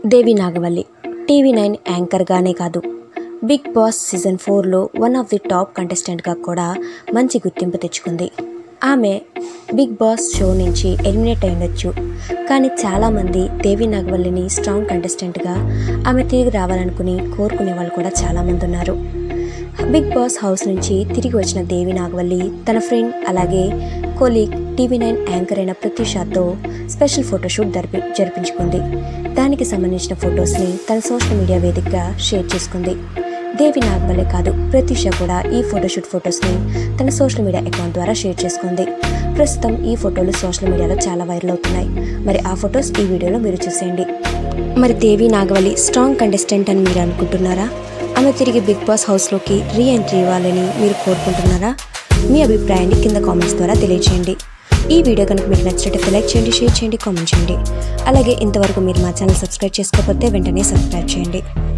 దేవి నాగవల్లి TV nine యాంకర్గానే కాదు Bigg Boss season ఫోర్లో వన్ ఆఫ్ ది టాప్ కంటెస్టెంట్గా కూడా మంచి గుర్తింపు తెచ్చుకుంది ఆమె బిగ్ బాస్ షో నుంచి ఎలిమినేట్ అయ్యుండొచ్చు కానీ చాలామంది దేవి నాగవల్లిని స్ట్రాంగ్ కంటెస్టెంట్గా ఆమె తిరిగి రావాలనుకుని కోరుకునే వాళ్ళు కూడా చాలామంది ఉన్నారు బిగ్ బాస్ హౌస్ నుంచి తిరిగి వచ్చిన దేవి నాగవల్లి తన ఫ్రెండ్ అలాగే కొలీగ్ టీవీ నైన్ యాంకర్ అయిన ప్రత్యూషాతో స్పెషల్ ఫోటోషూట్ జరిపి జరిపించుకుంది దానికి సంబంధించిన ఫొటోస్ని తన సోషల్ మీడియా వేదికగా షేర్ చేసుకుంది దేవి నాగవల్లే కాదు ప్రత్యూష కూడా ఈ ఫోటోషూట్ ఫొటోస్ని తన సోషల్ మీడియా అకౌంట్ ద్వారా షేర్ చేసుకుంది ప్రస్తుతం ఈ ఫోటోలు సోషల్ మీడియాలో చాలా వైరల్ అవుతున్నాయి మరి ఆ ఫొటోస్ ఈ వీడియోలో మీరు చూసేయండి మరి దేవి నాగవల్లి స్ట్రాంగ్ కంటెస్టెంట్ అని మీరు అనుకుంటున్నారా ఆమె తిరిగి బిగ్ బాస్ హౌస్లోకి రీ ఎంట్రీ ఇవ్వాలని మీరు కోరుకుంటున్నారా మీ అభిప్రాయాన్ని కింద కామెంట్స్ ద్వారా తెలియచేయండి ఈ వీడియో కనుక మీకు నచ్చినట్లయితే లైక్ చేయండి షేర్ చేయండి కామెంట్ చేయండి అలాగే ఇంతవరకు మీరు మా ఛానల్ సబ్స్క్రైబ్ చేసుకోకపోతే వెంటనే సబ్స్క్రైబ్ చేయండి